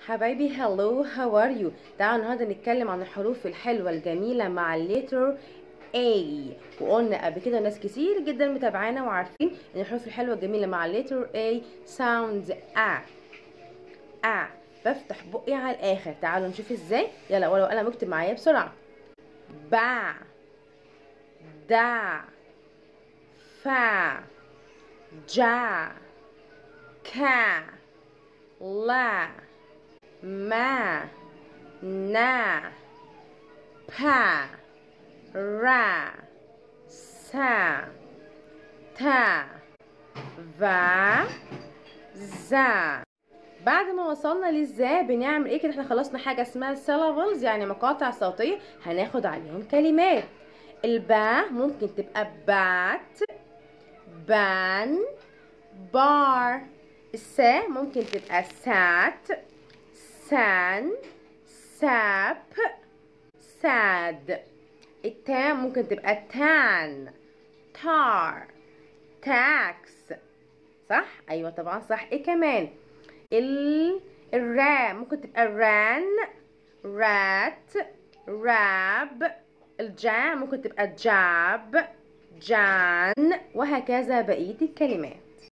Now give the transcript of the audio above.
حبايبي هلو هاو ار يو تعالوا النهارده نتكلم عن الحروف الحلوه الجميله مع الليتر A وقلنا قبل كده ناس كتير جدا متابعانا وعارفين ان الحروف الحلوه الجميله مع الليتر A sounds A A بفتح بقي على الاخر تعالوا نشوف ازاي يلا ولو انا مكتب معايا بسرعه با دا فا جا كا لا ما نا با را سا تا فا زا بعد ما وصلنا للزا بنعمل ايه كده احنا خلصنا حاجه اسمها syllables يعني مقاطع صوتيه هناخد عليهم كلمات البا ممكن تبقى بات بان بار السا ممكن تبقى سات سان ساب ساد التا ممكن تبقى تان تار تاكس صح ايوه طبعا صح ايه كمان ال الرا ممكن تبقى ران رات راب الجا ممكن تبقى جاب جان وهكذا بقية الكلمات